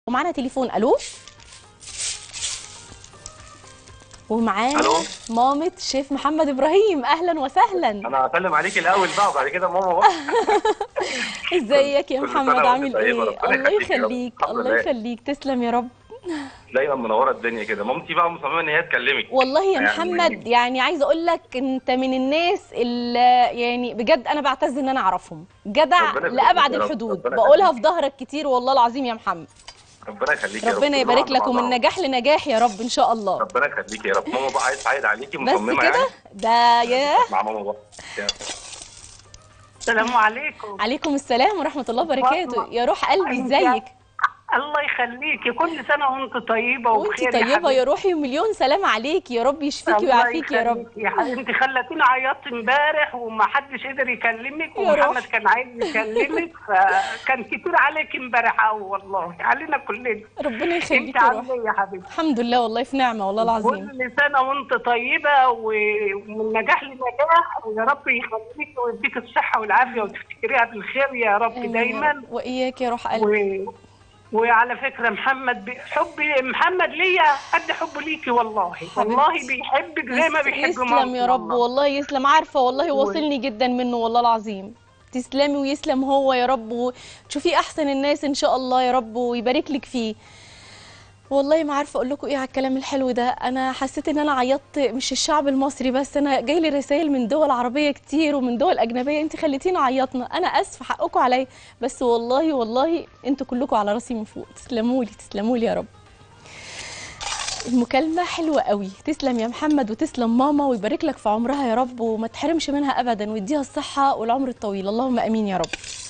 ومعانا تليفون الو ومعانا ألو؟ مامة شيف محمد ابراهيم اهلا وسهلا انا هسلم عليك الاول بقى وبعد كده ماما بقى ازيك يا كل سنة محمد وأنت عامل طيبة، ايه ربنا الله يخليك يا رب. يخليك الحمد الله لله. يخليك تسلم يا رب دايما منوره الدنيا كده مامتي بقى مصممه ان هي تكلمك والله يا يعني- محمد يعني عايزه اقول لك انت من الناس اللي يعني بجد انا بعتز ان انا اعرفهم جدع ربنا يخليك لابعد يا رب، الحدود ربنا بقولها يخليك. في ظهرك كتير والله العظيم يا محمد ربنا يخليك يا رب ربنا كلنا يبارك مع لك ومن بعض. نجاح لنجاح يا رب ان شاء الله ربنا يخليك يا رب ماما بقى عايز تعيد عليكي بس مصممه كده يعني ده ياه مع ماما بقى يا. السلام عليكم عليكم السلام ورحمه الله وبركاته فاطمة. يا روح قلبي أنت- ازيك الله يخليكي كل سنه وانت طيبه وانت وبخير طيبه يا حبيبتي. روحي ومليون سلام عليكي يا رب يشفيكي الله ويعافيكي يا رب يخليكي يا حبيبتي خلتيني عيطت امبارح وما حدش قدر يكلمك يا روح. ومحمد كان عايز يكلمك فكان كتير عليك امبارح قوي والله علينا كلنا ربنا يخليك انت يا روح عامله ايه يا حبيبتي الحمد لله والله في نعمه والله العظيم كل سنه وانت طيبه و- ومن نجاح لنجاح ويا رب يخليك ويديك الصحه والعافيه وتفتكريها بالخير يا رب آمين يا دايما رب. واياك يا روح قلبي و... وعلى فكره محمد بي... حبي محمد ليا قد حبه ليكي والله والله حبيبتي. بيحبك زي ما بيحب يسلم مامتي يا رب والله. والله يسلم عارفه والله و- واصلني جدا منه والله العظيم تسلمي ويسلم هو يا رب وتشوفي احسن الناس ان شاء الله يا رب ويبارك لك فيه والله ما عارفه اقول لكم ايه على الكلام الحلو ده انا حسيت ان انا عيطت مش الشعب المصري بس انا جاي لي رسائل من دول عربيه كتير ومن دول اجنبيه انت خليتيني عيطنا انا اسفه حقكم عليا بس والله والله انتوا كلكم على راسي من فوق تسلموا لي تسلموا لي يا رب المكالمة حلوة قوي تسلم يا محمد وتسلم ماما ويبارك لك في عمرها يا رب وما تحرمش منها أبدا ويديها الصحة والعمر الطويل اللهم أمين يا رب